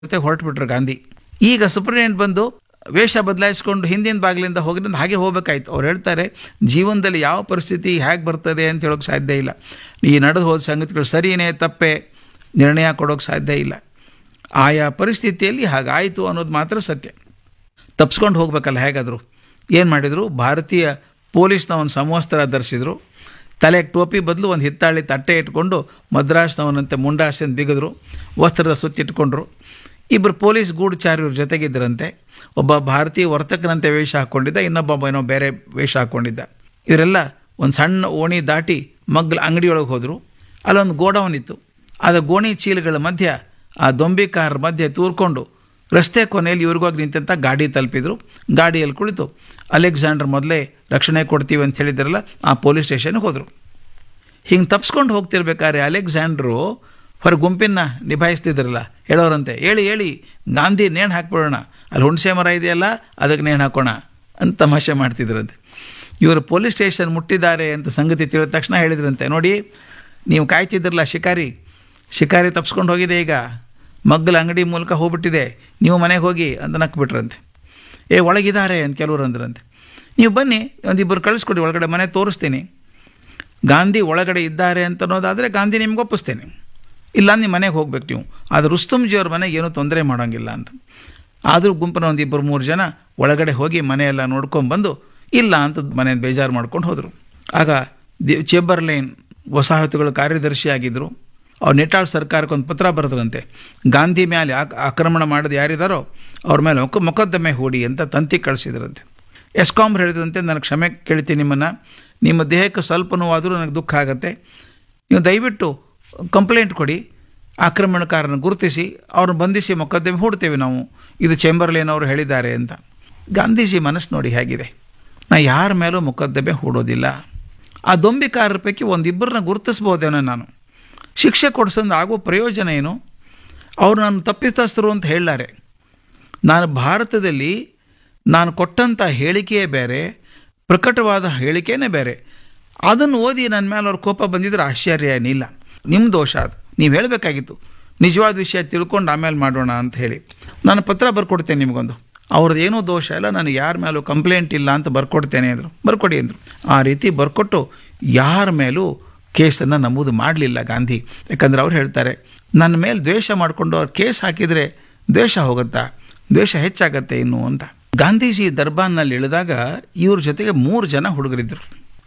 ಜೊತೆ ಹೊರಟುಬಿಟ್ರು ಗಾಂಧಿ ಈಗ ಸುಪ್ರೀಂಟೆಂಡೆಂಟ್ ಬಂದು ವೇಷ ಬದಲಾಯಿಸ್ಕೊಂಡು ಹಿಂದಿನ ಬಾಗಿಲಿಂದ ಹೋಗಿದ್ರೆ ಹಾಗೆ ಹೋಗ್ಬೇಕಾಯ್ತು ಅವ್ರು ಹೇಳ್ತಾರೆ ಜೀವನದಲ್ಲಿ ಯಾವ ಪರಿಸ್ಥಿತಿ ಹೇಗೆ ಬರ್ತದೆ ಅಂತ ಹೇಳೋಕೆ ಸಾಧ್ಯ ಇಲ್ಲ ಈ ನಡೆದು ಹೋದ ಸಂಗತಿಗಳು ಸರಿಯೇ ತಪ್ಪೇ ನಿರ್ಣಯ ಕೊಡೋಕೆ ಸಾಧ್ಯ ಇಲ್ಲ ಆಯಾ ಪರಿಸ್ಥಿತಿಯಲ್ಲಿ ಹಾಗಾಯಿತು ಅನ್ನೋದು ಮಾತ್ರ ಸತ್ಯ ತಪ್ಸ್ಕೊಂಡು ಹೋಗ್ಬೇಕಲ್ಲ ಹೇಗಾದರೂ ಏನು ಮಾಡಿದರು ಭಾರತೀಯ ಪೊಲೀಸ್ನ ಒಂದು ಸಮವಸ್ತ್ರ ಧರಿಸಿದ್ರು ತಲೆಗೆ ಟೋಪಿ ಬದಲು ಒಂದು ಹಿತ್ತಾಳಿ ತಟ್ಟೆ ಇಟ್ಕೊಂಡು ಮದ್ರಾಸ್ನವನಂತೆ ಮುಂಡಾಸೆಂದು ಬಿಗಿದ್ರು ವಸ್ತ್ರದ ಸುತ್ತಿಟ್ಕೊಂಡ್ರು ಇಬ್ಬರು ಪೊಲೀಸ್ ಗೂಢಚಾರಿಯವ್ರ ಜೊತೆಗಿದ್ದರಂತೆ ಒಬ್ಬ ಭಾರತೀಯ ವರ್ತಕನಂತೆ ವೇಷ ಹಾಕ್ಕೊಂಡಿದ್ದ ಇನ್ನೊಬ್ಬ ಏನೋ ಬೇರೆ ವೇಷ ಹಾಕ್ಕೊಂಡಿದ್ದ ಇವರೆಲ್ಲ ಒಂದು ಸಣ್ಣ ಓಣಿ ದಾಟಿ ಮಗ್ಲ ಅಂಗಡಿಯೊಳಗೆ ಹೋದರು ಅಲ್ಲೊಂದು ಗೋಡೌನ್ ಇತ್ತು ಅದು ಗೋಣಿ ಚೀಲಗಳ ಮಧ್ಯ ಆ ದೊಂಬಿ ಕಾರ್ ಮಧ್ಯೆ ತೂರ್ಕೊಂಡು ರಸ್ತೆ ಕೊನೆಯಲ್ಲಿ ಇವ್ರಿಗೋಗಿ ನಿಂತಂತ ಗಾಡಿ ತಲುಪಿದ್ರು ಗಾಡಿಯಲ್ಲಿ ಕುಳಿತು ಅಲೆಕ್ಸಾಂಡರ್ ಮೊದಲೇ ರಕ್ಷಣೆ ಕೊಡ್ತೀವಿ ಅಂತ ಹೇಳಿದ್ರಲ್ಲ ಆ ಪೊಲೀಸ್ ಸ್ಟೇಷನ್ಗೆ ಹೋದರು ಹಿಂಗೆ ತಪ್ಸ್ಕೊಂಡು ಹೋಗ್ತಿರ್ಬೇಕಾದ್ರೆ ಅಲೆಕ್ಸಾಂಡ್ರು ಹೊರ ಗುಂಪಿನ ನಿಭಾಯಿಸ್ತಿದ್ರಲ್ಲ ಹೇಳೋರಂತೆ ಹೇಳಿ ಹೇಳಿ ಗಾಂಧಿ ನೇಣು ಹಾಕ್ಬಿಡೋಣ ಅಲ್ಲಿ ಹುಣಸೆ ಮರ ಇದೆಯಲ್ಲ ಅದಕ್ಕೆ ನೇಣು ಹಾಕೋಣ ಅಂತ ತಮಾಷೆ ಮಾಡ್ತಿದ್ರಂತೆ ಇವರು ಪೊಲೀಸ್ ಸ್ಟೇಷನ್ ಮುಟ್ಟಿದ್ದಾರೆ ಅಂತ ಸಂಗತಿ ತಿಳಿದ ತಕ್ಷಣ ಹೇಳಿದ್ರಂತೆ ನೋಡಿ ನೀವು ಕಾಯ್ತಿದ್ರಲ್ಲ ಶಿಕಾರಿ ಶಿಕಾರಿ ತಪ್ಸ್ಕೊಂಡು ಹೋಗಿದೆ ಈಗ ಮಗ್ಗಲ ಅಂಗಡಿ ಮೂಲಕ ಹೋಗ್ಬಿಟ್ಟಿದೆ ನೀವು ಮನೆಗೆ ಹೋಗಿ ಅಂತ ನಕ್ಬಿಟ್ರಂತೆ ಏ ಒಳಗಿದ್ದಾರೆ ಅಂತ ಕೆಲವರು ಅಂದ್ರಂತೆ ನೀವು ಬನ್ನಿ ಒಂದಿಬ್ಬರು ಕಳಿಸ್ಕೊಡಿ ಒಳಗಡೆ ಮನೆ ತೋರಿಸ್ತೀನಿ ಗಾಂಧಿ ಒಳಗಡೆ ಇದ್ದಾರೆ ಅಂತ ಅನ್ನೋದಾದರೆ ಗಾಂಧಿ ನಿಮ್ಗೆ ಒಪ್ಪಿಸ್ತೇನೆ ಇಲ್ಲ ನಿಮ್ಮ ಮನೆಗೆ ಹೋಗ್ಬೇಕು ನೀವು ಆದರೆ ರುಸ್ತುಂಜಿಯವ್ರ ಮನೆಗೆ ಏನೂ ತೊಂದರೆ ಮಾಡೋಂಗಿಲ್ಲ ಅಂತ ಆದರೂ ಗುಂಪಿನ ಒಂದು ಇಬ್ಬರು ಮೂರು ಜನ ಒಳಗಡೆ ಹೋಗಿ ಮನೆಯೆಲ್ಲ ನೋಡ್ಕೊಂಡ್ಬಂದು ಇಲ್ಲ ಅಂತ ಮನೆ ಬೇಜಾರು ಮಾಡ್ಕೊಂಡು ಹೋದರು ಆಗ ದಿ ಚೆಂಬರ್ಲೈನ್ ವಸಾಹತುಗಳು ಕಾರ್ಯದರ್ಶಿ ಆಗಿದ್ದರು ಅವ್ರು ನೆಟಾಳ್ ಸರ್ಕಾರಕ್ಕೆ ಒಂದು ಪತ್ರ ಬರೆದ್ರಂತೆ ಗಾಂಧಿ ಮೇಲೆ ಆಕ್ ಆಕ್ರಮಣ ಮಾಡೋದು ಯಾರಿದ್ದಾರೋ ಅವ್ರ ಮೇಲೆ ಮೊಕ ಮೊಕದ್ದಮೆ ಹೂಡಿ ಅಂತ ತಂತಿ ಕಳಿಸಿದ್ರಂತೆ ಎಸ್ಕಾಮ್ರು ಹೇಳಿದ್ರಂತೆ ನನಗೆ ಕ್ಷಮೆ ಕೇಳ್ತೀನಿ ನಿಮ್ಮನ್ನು ನಿಮ್ಮ ದೇಹಕ್ಕೆ ಸ್ವಲ್ಪ ನೋವಾದರೂ ನನಗೆ ದುಃಖ ಆಗುತ್ತೆ ನೀವು ದಯವಿಟ್ಟು ಕಂಪ್ಲೇಂಟ್ ಕೊಡಿ ಆಕ್ರಮಣಕಾರನ ಗುರುತಿಸಿ ಅವ್ರನ್ನ ಬಂಧಿಸಿ ಮೊಕದ್ದಮೆ ಹೂಡ್ತೇವೆ ನಾವು ಇದು ಚೆಂಬರ್ಲೇನ್ ಅವರು ಹೇಳಿದ್ದಾರೆ ಅಂತ ಗಾಂಧೀಜಿ ಮನಸ್ಸು ನೋಡಿ ಹೇಗಿದೆ ನಾ ಯಾರ ಮೇಲೂ ಮೊಕದ್ದಮೆ ಹೂಡೋದಿಲ್ಲ ಆ ದೊಂಬಿಕಾರರ ಪೈಕಿ ಒಂದಿಬ್ಬರನ್ನ ಗುರುತಿಸ್ಬೋದೇನೋ ನಾನು ಶಿಕ್ಷೆ ಕೊಡಿಸೋದು ಆಗುವ ಪ್ರಯೋಜನ ಏನು ಅವರು ನಾನು ತಪ್ಪಿತಸ್ಥರು ಅಂತ ಹೇಳಾರೆ ನಾನು ಭಾರತದಲ್ಲಿ ನಾನು ಕೊಟ್ಟಂಥ ಹೇಳಿಕೆಯೇ ಬೇರೆ ಪ್ರಕಟವಾದ ಹೇಳಿಕೆಯೇ ಬೇರೆ ಅದನ್ನು ಓದಿ ನನ್ನ ಮೇಲೆ ಅವ್ರ ಕೋಪ ಬಂದಿದ್ರೆ ಆಶ್ಚರ್ಯ ಏನಿಲ್ಲ ನಿಮ್ಮ ದೋಷ ಅದು ನೀವು ಹೇಳಬೇಕಾಗಿತ್ತು ನಿಜವಾದ ವಿಷಯ ತಿಳ್ಕೊಂಡು ಆಮೇಲೆ ಮಾಡೋಣ ಅಂತ ಹೇಳಿ ನಾನು ಪತ್ರ ಬರ್ಕೊಡ್ತೇನೆ ನಿಮಗೊಂದು ಅವ್ರದ್ದು ಏನೂ ದೋಷ ಇಲ್ಲ ನಾನು ಯಾರ ಮೇಲೂ ಕಂಪ್ಲೇಂಟ್ ಇಲ್ಲ ಅಂತ ಬರ್ಕೊಡ್ತೇನೆ ಅಂದರು ಬರ್ಕೊಡಿ ಅಂದರು ಆ ರೀತಿ ಬರ್ಕೊಟ್ಟು ಯಾರ ಮೇಲೂ ಕೇಸನ್ನು ನಮೂದು ಮಾಡಲಿಲ್ಲ ಗಾಂಧಿ ಯಾಕಂದ್ರೆ ಅವ್ರು ಹೇಳ್ತಾರೆ ನನ್ನ ಮೇಲೆ ದ್ವೇಷ ಮಾಡಿಕೊಂಡು ಅವ್ರು ಕೇಸ್ ಹಾಕಿದರೆ ದ್ವೇಷ ಹೋಗುತ್ತಾ ದ್ವೇಷ ಹೆಚ್ಚಾಗತ್ತೆ ಇನ್ನು ಅಂತ ಗಾಂಧೀಜಿ ದರ್ಬಾರ್ನಲ್ಲಿ ಇಳಿದಾಗ ಇವ್ರ ಜೊತೆಗೆ ಮೂರು ಜನ ಹುಡುಗರಿದ್ದರು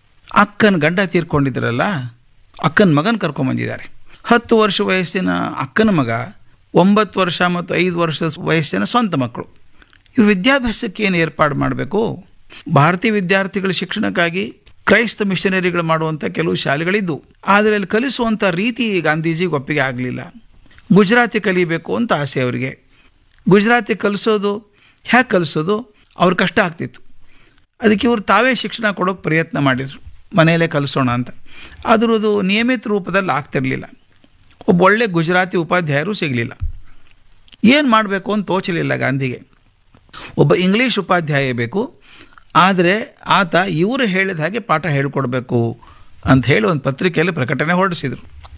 ಅಕ್ಕನ ಗಂಡ ತೀರ್ಕೊಂಡಿದ್ರಲ್ಲ ಅಕ್ಕನ ಮಗನ ಕರ್ಕೊಂಬಂದಿದ್ದಾರೆ ಹತ್ತು ವರ್ಷ ವಯಸ್ಸಿನ ಅಕ್ಕನ ಮಗ ಒಂಬತ್ತು ವರ್ಷ ಮತ್ತು ಐದು ವರ್ಷ ವಯಸ್ಸಿನ ಸ್ವಂತ ಮಕ್ಕಳು ಇವ್ರು ವಿದ್ಯಾಭ್ಯಾಸಕ್ಕೆ ಏನು ಏರ್ಪಾಡು ಮಾಡಬೇಕು ಭಾರತೀಯ ವಿದ್ಯಾರ್ಥಿಗಳ ಶಿಕ್ಷಣಕ್ಕಾಗಿ ಕ್ರೈಸ್ತ ಮಿಷನರಿಗಳು ಮಾಡುವಂಥ ಕೆಲವು ಶಾಲೆಗಳಿದ್ದು ಆದರೆ ಅಲ್ಲಿ ಕಲಿಸುವಂಥ ರೀತಿ ಗಾಂಧೀಜಿಗೆ ಒಪ್ಪಿಗೆ ಆಗಲಿಲ್ಲ ಗುಜರಾತಿ ಕಲಿಬೇಕು ಅಂತ ಆಸೆ ಅವರಿಗೆ ಗುಜರಾತಿ ಕಲಿಸೋದು ಹ್ಯಾಕೆ ಕಲಿಸೋದು ಅವ್ರ ಕಷ್ಟ ಆಗ್ತಿತ್ತು ಅದಕ್ಕೆ ಇವರು ತಾವೇ ಶಿಕ್ಷಣ ಕೊಡೋಕೆ ಪ್ರಯತ್ನ ಮಾಡಿದರು ಮನೆಯಲ್ಲೇ ಕಲಿಸೋಣ ಅಂತ ಆದರೂ ಅದು ನಿಯಮಿತ ರೂಪದಲ್ಲಿ ಆಗ್ತಿರಲಿಲ್ಲ ಒಬ್ಬ ಒಳ್ಳೆ ಗುಜರಾತಿ ಉಪಾಧ್ಯಾಯರು ಸಿಗಲಿಲ್ಲ ಏನು ಮಾಡಬೇಕು ಅಂತ ತೋಚಲಿಲ್ಲ ಗಾಂಧಿಗೆ ಒಬ್ಬ ಇಂಗ್ಲೀಷ್ ಉಪಾಧ್ಯಾಯ ಬೇಕು ಆದರೆ ಆತ ಇವರು ಹೇಳಿದ ಹಾಗೆ ಪಾಠ ಹೇಳಿಕೊಡ್ಬೇಕು ಅಂತ ಹೇಳಿ ಒಂದು ಪತ್ರಿಕೆಯಲ್ಲಿ ಪ್ರಕಟಣೆ ಹೊರಡಿಸಿದರು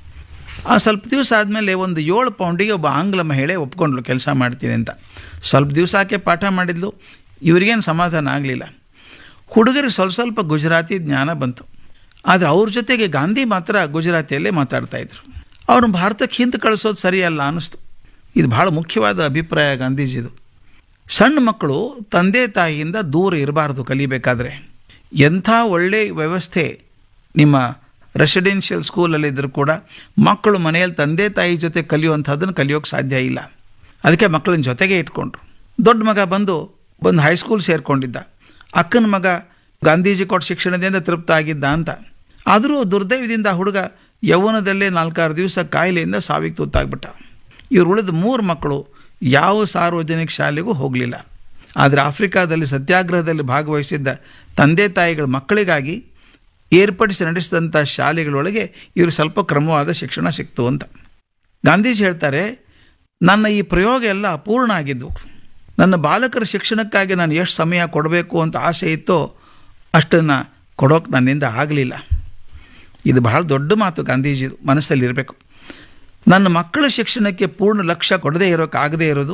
ಆ ಸ್ವಲ್ಪ ದಿವಸ ಆದಮೇಲೆ ಒಂದು ಏಳು ಪೌಂಡಿಗೆ ಒಬ್ಬ ಆಂಗ್ಲ ಮಹಿಳೆ ಒಪ್ಕೊಂಡ್ಲು ಕೆಲಸ ಮಾಡ್ತೀನಿ ಅಂತ ಸ್ವಲ್ಪ ದಿವಸ ಆಕೆ ಪಾಠ ಮಾಡಿದ್ಲು ಇವ್ರಿಗೇನು ಸಮಾಧಾನ ಆಗಲಿಲ್ಲ ಹುಡುಗರಿಗೆ ಸ್ವಲ್ಪ ಸ್ವಲ್ಪ ಗುಜರಾತಿ ಜ್ಞಾನ ಬಂತು ಆದರೆ ಅವ್ರ ಜೊತೆಗೆ ಗಾಂಧಿ ಮಾತ್ರ ಗುಜರಾತಿಯಲ್ಲೇ ಮಾತಾಡ್ತಾಯಿದ್ರು ಅವ್ರನ್ನ ಭಾರತಕ್ಕೆ ಹಿಂದೆ ಕಳಿಸೋದು ಸರಿಯಲ್ಲ ಅನ್ನಿಸ್ತು ಇದು ಭಾಳ ಮುಖ್ಯವಾದ ಅಭಿಪ್ರಾಯ ಗಾಂಧೀಜಿದು ಸಣ್ಣ ಮಕ್ಕಳು ತಂದೆ ತಾಯಿಯಿಂದ ದೂರ ಇರಬಾರ್ದು ಕಲಿಬೇಕಾದ್ರೆ ಎಂಥ ಒಳ್ಳೆಯ ವ್ಯವಸ್ಥೆ ನಿಮ್ಮ ರೆಸಿಡೆನ್ಷಿಯಲ್ ಸ್ಕೂಲಲ್ಲಿದ್ದರೂ ಕೂಡ ಮಕ್ಕಳು ಮನೆಯಲ್ಲಿ ತಂದೆ ತಾಯಿ ಜೊತೆ ಕಲಿಯುವಂಥದ್ದನ್ನು ಕಲಿಯೋಕ್ಕೆ ಸಾಧ್ಯ ಇಲ್ಲ ಅದಕ್ಕೆ ಮಕ್ಕಳನ್ನ ಜೊತೆಗೆ ಇಟ್ಕೊಂಡ್ರು ದೊಡ್ಡ ಮಗ ಬಂದು ಬಂದು ಹೈಸ್ಕೂಲ್ ಸೇರಿಕೊಂಡಿದ್ದ ಅಕ್ಕನ ಮಗ ಗಾಂಧೀಜಿ ಕೊಟ್ಟ ಶಿಕ್ಷಣದಿಂದ ತೃಪ್ತ ಆಗಿದ್ದ ಅಂತ ಆದರೂ ದುರ್ದೈವದಿಂದ ಹುಡುಗ ಯೌವನದಲ್ಲೇ ನಾಲ್ಕಾರು ದಿವಸ ಕಾಯಿಲೆಯಿಂದ ಸಾವಿಗೆ ತುತ್ತಾಗ್ಬಿಟ್ಟ ಇವ್ರು ಉಳಿದ ಮೂರು ಮಕ್ಕಳು ಯಾವ ಸಾರ್ವಜನಿಕ ಶಾಲೆಗೂ ಹೋಗಲಿಲ್ಲ ಆದರೆ ಆಫ್ರಿಕಾದಲ್ಲಿ ಸತ್ಯಾಗ್ರಹದಲ್ಲಿ ಭಾಗವಹಿಸಿದ್ದ ತಂದೆ ತಾಯಿಗಳ ಮಕ್ಕಳಿಗಾಗಿ ಏರ್ಪಡಿಸಿ ನಡೆಸಿದಂಥ ಶಾಲೆಗಳೊಳಗೆ ಇವರು ಸ್ವಲ್ಪ ಕ್ರಮವಾದ ಶಿಕ್ಷಣ ಸಿಕ್ತು ಅಂತ ಗಾಂಧೀಜಿ ಹೇಳ್ತಾರೆ ನನ್ನ ಈ ಪ್ರಯೋಗ ಎಲ್ಲ ಅಪೂರ್ಣ ಆಗಿದ್ದು ನನ್ನ ಬಾಲಕರ ಶಿಕ್ಷಣಕ್ಕಾಗಿ ನಾನು ಎಷ್ಟು ಸಮಯ ಕೊಡಬೇಕು ಅಂತ ಆಸೆ ಇತ್ತೋ ಅಷ್ಟನ್ನು ಕೊಡೋಕೆ ನನ್ನಿಂದ ಆಗಲಿಲ್ಲ ಇದು ಬಹಳ ದೊಡ್ಡ ಮಾತು ಗಾಂಧೀಜಿದು ಮನಸ್ಸಲ್ಲಿರಬೇಕು ನನ್ನ ಮಕ್ಕಳ ಶಿಕ್ಷಣಕ್ಕೆ ಪೂರ್ಣ ಲಕ್ಷ್ಯ ಕೊಡದೇ ಇರೋಕ್ಕಾಗದೇ ಇರೋದು